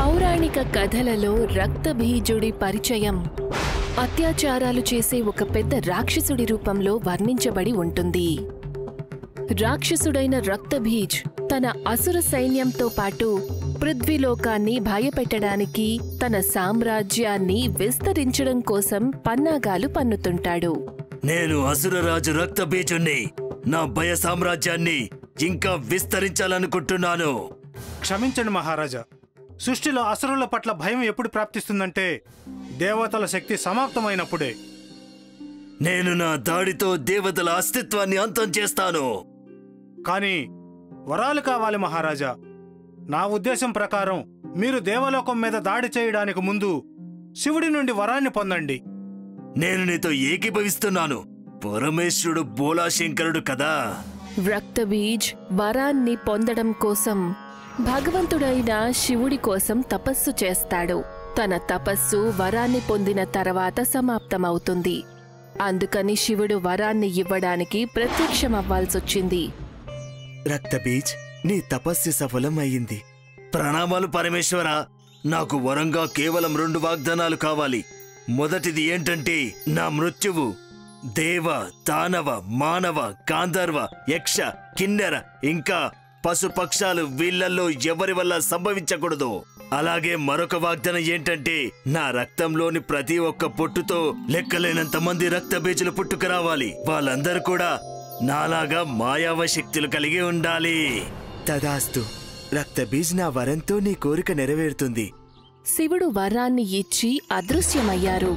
పౌరాణిక కథలలో రక్తబీజుడి పరిచయం అత్యాచారాలు చేసే ఒక పెద్ద రాక్షసుడి రూపంలో వర్ణించబడి ఉంటుంది రాక్షసుడైన రక్తబీజ్ తన అసుర సైన్యంతో పాటు పృథ్వీలోకాన్ని భయపెట్టడానికి తన సామ్రాజ్యాన్ని విస్తరించడం కోసం పన్నాగాలు పన్నుతుంటాడు నేను అసురరాజు రక్తబీజుణ్ణి నా భయ సామ్రాజ్యాన్ని ఇంకా విస్తరించాలనుకుంటున్నాను క్షమించండి మహారాజా సృష్టిలో అసురుల పట్ల భయం ఎప్పుడు ప్రాప్తిస్తుందంటే దేవతల శక్తి సమాప్తమైనప్పుడే నేను నా దాడితో దేవతల అస్తిత్వాన్ని అంతం చేస్తాను కానీ వరాలు కావాలి మహారాజా నా ఉద్దేశం ప్రకారం మీరు దేవలోకం మీద దాడి చేయడానికి ముందు శివుడి నుండి వరాన్ని పొందండి నేను నీతో ఏకీభవిస్తున్నాను పరమేశ్వరుడు బోలాశంకరుడు కదా రక్తబీజ్ వరాన్ని పొందడం కోసం భగవంతుడైన శివుడి కోసం తపస్సు చేస్తాడు తన తపస్సు వరాన్ని పొందిన తర్వాత సమాప్తమవుతుంది అందుకని శివుడు వరాన్ని ఇవ్వడానికి ప్రత్యక్షమవ్వాల్సొచ్చింది రక్తబీజ్ నీ తపస్సు సఫలం అయ్యింది ప్రణామాలు పరమేశ్వర నాకు వరంగా కేవలం రెండు వాగ్దానాలు కావాలి మొదటిది ఏంటంటే నా మృత్యువు దేవ దానవ మానవ గాంధర్వ యక్ష కిన్నెర ఇంకా పశుపక్షాలు వీళ్ళల్లో ఎవరి వల్ల సంభవించకూడదు అలాగే మరొక వాగ్దానం ఏంటంటే నా రక్తంలోని ప్రతి ఒక్క పొట్టుతో లెక్కలేనంత మంది రక్త బీజులు పుట్టుకురావాలి వాళ్ళందరూ కూడా నాలాగా మాయావ శక్తులు కలిగి ఉండాలి తదాస్తు రక్తబీజ్ నా వరంతో నీ కోరిక నెరవేరుతుంది శివుడు వరాన్ని ఇచ్చి అదృశ్యమయ్యారు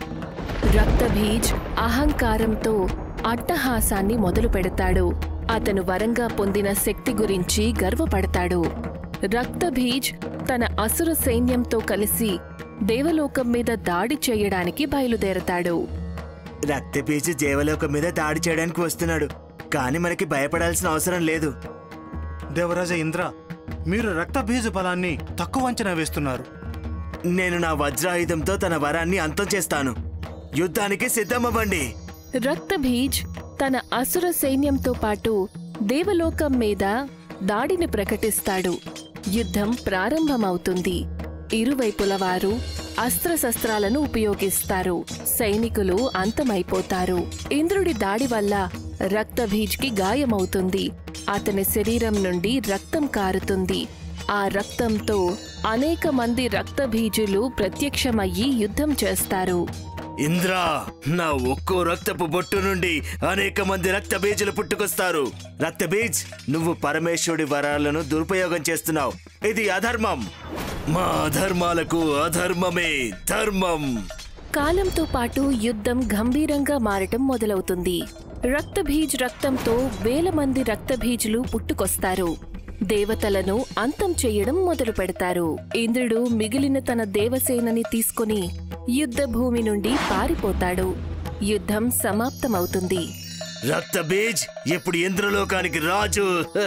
రక్తబీజ్ అహంకారంతో అట్టహాసాన్ని మొదలు పెడతాడు అతను వరంగా పొందిన శక్తి గురించి గర్వపడతాడు రక్తబీజ్ తన అసుర సైన్యంతో కలిసి దేవలోకం మీద దాడి చేయడానికి బయలుదేరతాడు రక్తబీజ్ దేవలోకం మీద దాడి చేయడానికి వస్తున్నాడు కానీ మనకి భయపడాల్సిన అవసరం లేదు దేవరాజ ఇంద్ర మీరు రక్తబీజ బలాన్ని తక్కువ అంచనా వేస్తున్నారు నేను నా వజ్రాయుధంతో తన వరాన్ని అంతం చేస్తాను యుద్ధానికి సిద్ధమవ్వండి రక్తబీజ్ తన అసుర సైన్యంతో పాటు దేవలోకం మీద దాడిని ప్రకటిస్తాడు యుద్ధం ప్రారంభమవుతుంది ఇరువైపుల వారు అస్త్రశస్త్రాలను ఉపయోగిస్తారు సైనికులు అంతమైపోతారు ఇంద్రుడి దాడి వల్ల రక్తబీజ్కి గాయమవుతుంది అతని శరీరం నుండి రక్తం కారుతుంది ఆ రక్తంతో అనేక మంది రక్తబీజులు ప్రత్యక్షమయ్యి యుద్ధం చేస్తారు ఇంద్రా నా ఒక్కో రక్తపు బొట్టు నుండి అనేక మంది రక్త బీజులు పుట్టుకొస్తారు రక్తబీజ్ నువ్వు పరమేశ్వరుడి వరాలను దురుపయోగం చేస్తున్నావు ఇది అధర్మం మా అధర్మాలకు అధర్మమే ధర్మం కాలంతో పాటు యుద్ధం గంభీరంగా మారటం మొదలవుతుంది రక్తబీజ్ రక్తంతో వేల మంది రక్తబీజులు పుట్టుకొస్తారు దేవతలను అంతం చెయ్యడం మొదలు పెడతారు ఇంద్రుడు మిగిలిన తన దేవసేనని తీసుకుని యుద్ధ భూమి నుండి పారిపోతాడు యుద్ధం సమాప్తమవుతుంది రక్త బీజ్ ఇప్పుడు ఇంద్రలోకానికి రాజు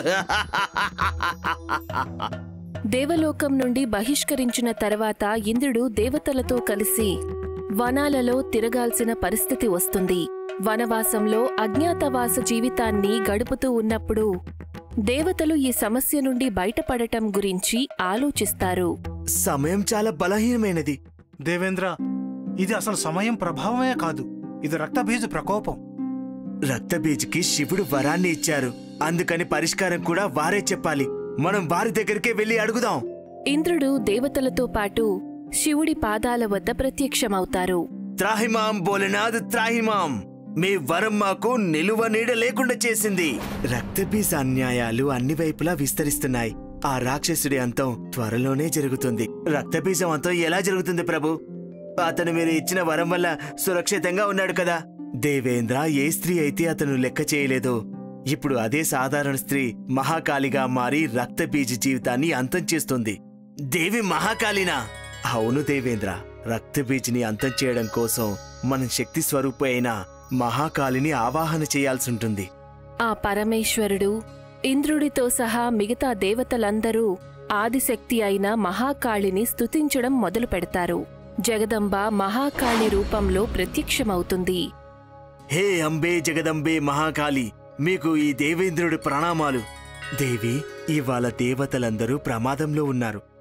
దేవలోకం నుండి బహిష్కరించిన తర్వాత ఇంద్రుడు దేవతలతో కలిసి వనాలలో తిరగాల్సిన పరిస్థితి వస్తుంది వనవాసంలో అజ్ఞాతవాస జీవితాన్ని గడుపుతూ ఉన్నప్పుడు దేవతలు ఈ సమస్య నుండి బయటపడటం గురించి ఆలోచిస్తారు సమయం చాలా బలహీనమైనది దేవేంద్ర ఇది అసలు సమయం ప్రభావమే కాదు ఇది రక్తబీజ ప్రకోపం రక్తబీజ్కి శివుడు వరాన్ని ఇచ్చారు అందుకని పరిష్కారం కూడా వారే చెప్పాలి మనం వారి దగ్గరికే వెళ్ళి అడుగుదాం ఇంద్రుడు దేవతలతో పాటు శివుడి పాదాల వద్ద ప్రత్యక్షమవుతారు త్రాహిమాం బోలనాథ్ త్రాహిమాం మీ వరం మాకు నిలువ నీడ లేకుండా చేసింది రక్తబీజ్ అన్యాయాలు అన్ని వైపులా విస్తరిస్తున్నాయి ఆ రాక్షసుడి అంతం త్వరలోనే జరుగుతుంది రక్తబీజం అంతం ఎలా జరుగుతుంది ప్రభు అతను మీరు ఇచ్చిన వరం వల్ల సురక్షితంగా ఉన్నాడు కదా దేవేంద్ర ఏ స్త్రీ అయితే అతను లెక్క చేయలేదో ఇప్పుడు అదే సాధారణ స్త్రీ మహాకాళిగా మారి రక్తబీజ జీవితాన్ని అంతం చేస్తుంది దేవి మహాకాళినా అవును దేవేంద్ర రక్తబీజ్ని అంతం చేయడం కోసం మనం శక్తి స్వరూప అయిన మహాకాళిని ఆవాహన చేయాల్సి ఉంటుంది ఆ పరమేశ్వరుడు ఇంద్రుడితో సహా మిగతా దేవతలందరూ ఆదిశక్తి అయిన మహాకాళిని స్తుతించడం మొదలు పెడతారు జగదంబ మహాకాళి రూపంలో ప్రత్యక్షమవుతుంది హే అంబే జగదంబే మహాకాళి మీకు ఈ దేవేంద్రుడి ప్రణామాలు దేవి ఇవాళ దేవతలందరూ ప్రమాదంలో ఉన్నారు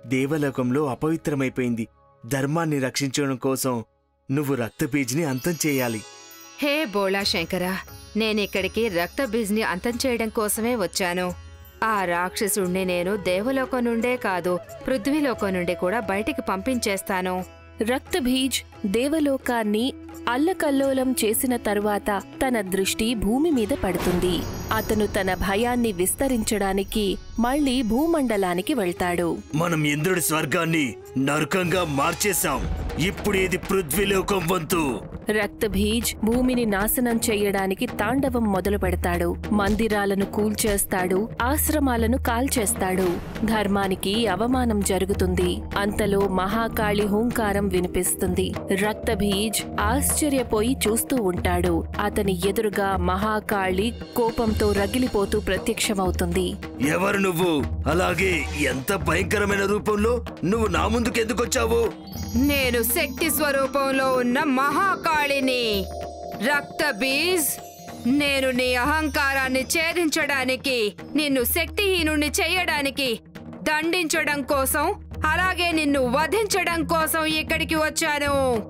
దేవలోకంలో అపవిత్రమైపోయింది ధర్మాన్ని రక్షించడం కోసం నువ్వు రక్తబీజ్ని అంతం చేయాలి హే బోళా శంకర నేనిక్కడికి రక్త బీజ్ని అంతం చేయడం కోసమే వచ్చాను ఆ రాక్షసుణ్ణి నేను దేవలోకం నుండే కాదు పృథ్వీలోకం నుండి కూడా బయటికి పంపించేస్తాను రక్తబీజ్ దేవలోకాన్ని అల్లకల్లోలం చేసిన తరువాత తన దృష్టి భూమి మీద పడుతుంది అతను తన భయాన్ని విస్తరించడానికి మళ్ళీ భూమండలానికి వెళ్తాడు మనం ఇంద్రుడి స్వర్గాన్ని నరకంగా మార్చేశాం ఇప్పుడు ఇది పృథ్వీలోకం వంతు రక్తబీజ్ భూమిని నాశనం చెయ్యడానికి తాండవం మొదలు పెడతాడు మందిరాలను కూల్చేస్తాడు ఆశ్రమాలను కాల్చేస్తాడు ధర్మానికి అవమానం జరుగుతుంది అంతలో మహాకాళి హూంకారం వినిపిస్తుంది రక్తబీజ్ ఆశ్చర్యపోయి చూస్తూ ఉంటాడు అతని ఎదురుగా మహాకాళి కోపంతో రగిలిపోతూ ప్రత్యక్షమవుతుంది ఎవరు నువ్వు అలాగే ఎంత భయంకరమైన రూపంలో నువ్వు నా ముందుకు ఎందుకు వచ్చావు నేను శక్తి స్వరూపంలో ఉన్న మహాకాళిని రక్త బీజ్ నేను నీ అహంకారాన్ని ఛేదించడానికి నిన్ను శక్తిహీనుణ్ణి చెయ్యడానికి దండించడం కోసం అలాగే నిన్ను వధించడం కోసం ఇక్కడికి వచ్చాను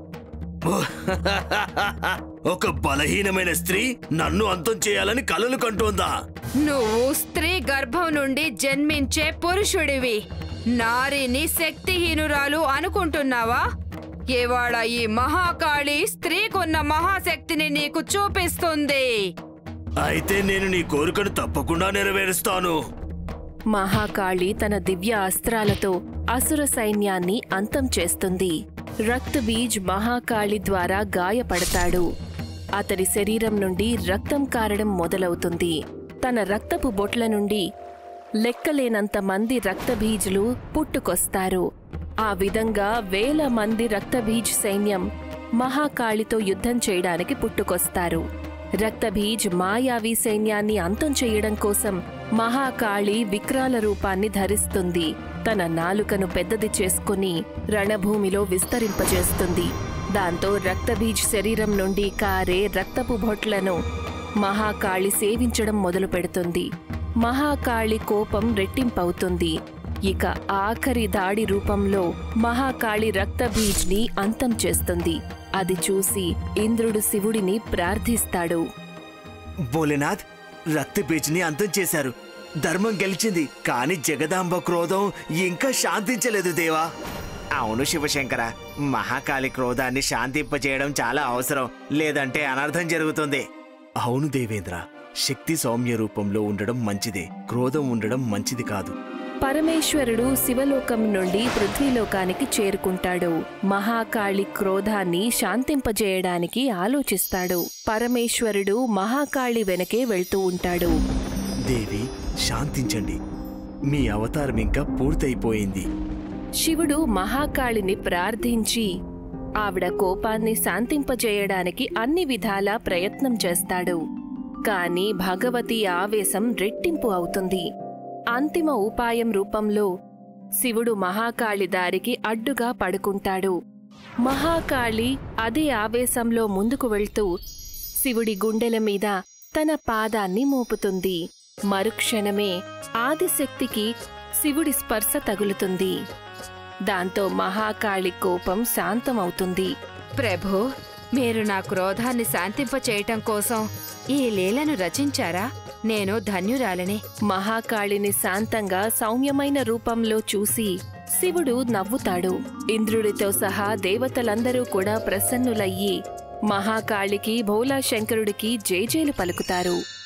ఒక బలహీనమైన స్త్రీ నన్ను అంతం చేయాలని కలలు కంటోందా నువ్వు స్త్రీ గర్భం నుండి జన్మించే పురుషుడివి నారిని శక్తిహీనురాలు అనుకుంటున్నావా ఇవాళ ఈ మహాకాళి స్త్రీకున్న మహాశక్తిని నీకు చూపిస్తుంది అయితే నేను నీ కోరికను తప్పకుండా నెరవేరుస్తాను మహాకాళి తన దివ్య అస్త్రాలతో అసుర సైన్యాన్ని అంతం చేస్తుంది రక్తబీజ్ మహాకాళి ద్వారా గాయపడతాడు అతడి శరీరం నుండి రక్తం కారడం మొదలవుతుంది తన రక్తపు బొట్ల నుండి లెక్కలేనంత మంది రక్తబీజులు పుట్టుకొస్తారు ఆ విధంగా వేల మంది రక్తబీజ్ సైన్యం మహాకాళితో యుద్ధం చేయడానికి పుట్టుకొస్తారు రక్తబీజ్ మాయావి సైన్యాన్ని అంతం చేయడం కోసం మహాకాళి విక్రాల రూపాన్ని ధరిస్తుంది తన నాలుకను పెద్దది చేసుకుని రణభూమిలో విస్తరింపజేస్తుంది దాంతో రక్తబీజ్ శరీరం నుండి కారే రక్తపు బొట్లను మహాకాళి సేవించడం మొదలు పెడుతుంది మహాకాళి కోపం రెట్టింపవుతుంది ఇక ఆఖరి దాడి రూపంలో మహాకాళి రక్తబీజ్ని అంతం చేస్తుంది అది చూసి ఇంద్రుడు శివుడిని ప్రార్థిస్తాడు భోలేనాథ్ రక్తబీజ్ని అంతం చేశారు ధర్మం గెలిచింది కానీ జగదాంబ క్రోధం ఇంకా శాంతించలేదు దేవా అవును శివశంకర మహాకాళి క్రోధాన్ని శాంతింపజేయడం చాలా అవసరం లేదంటే అనర్థం జరుగుతుంది అవును దేవేంద్ర శక్తి సౌమ్య రూపంలో ఉండడం మంచిదే క్రోధం ఉండడం మంచిది కాదు పరమేశ్వరుడు శివలోకం నుండి పృథ్వీలోకానికి చేరుకుంటాడు మహాకాళి క్రోధాన్ని శాంతింపజేయడానికి ఆలోచిస్తాడు పరమేశ్వరుడు మహాకాళి వెనకే వెళ్తూ ఉంటాడు దేవి శాంతించండి మీ అవతారం ఇంకా పూర్తయిపోయింది శివుడు మహాకాళిని ప్రార్థించి ఆవిడ కోపాన్ని శాంతింపజేయడానికి అన్ని విధాలా ప్రయత్నం చేస్తాడు కాని భగవతి ఆవేశం రెట్టింపు అవుతుంది అంతిమ ఉపాయం రూపంలో శివుడు మహాకాళి దారికి అడ్డుగా పడుకుంటాడు మహాకాళి అదే ఆవేశంలో ముందుకు వెళ్తూ శివుడి గుండెల మీద తన పాదాన్ని మోపుతుంది మరుక్షణమే ఆదిశక్తికి శివుడి స్పర్శ తగులుతుంది దాంతో మహాకాళి కోపం శాంతమవుతుంది ప్రభు మీరు నా క్రోధాన్ని శాంతింపచేయటం కోసం ఈ లీలను రచించారా నేను ధన్యురాలిని మహాకాళిని శాంతంగా సౌమ్యమైన రూపంలో చూసి శివుడు నవ్వుతాడు ఇంద్రుడితో సహా దేవతలందరూ కూడా ప్రసన్నులయ్యి మహాకాళికి భోలా శంకరుడికి జేజేలు పలుకుతారు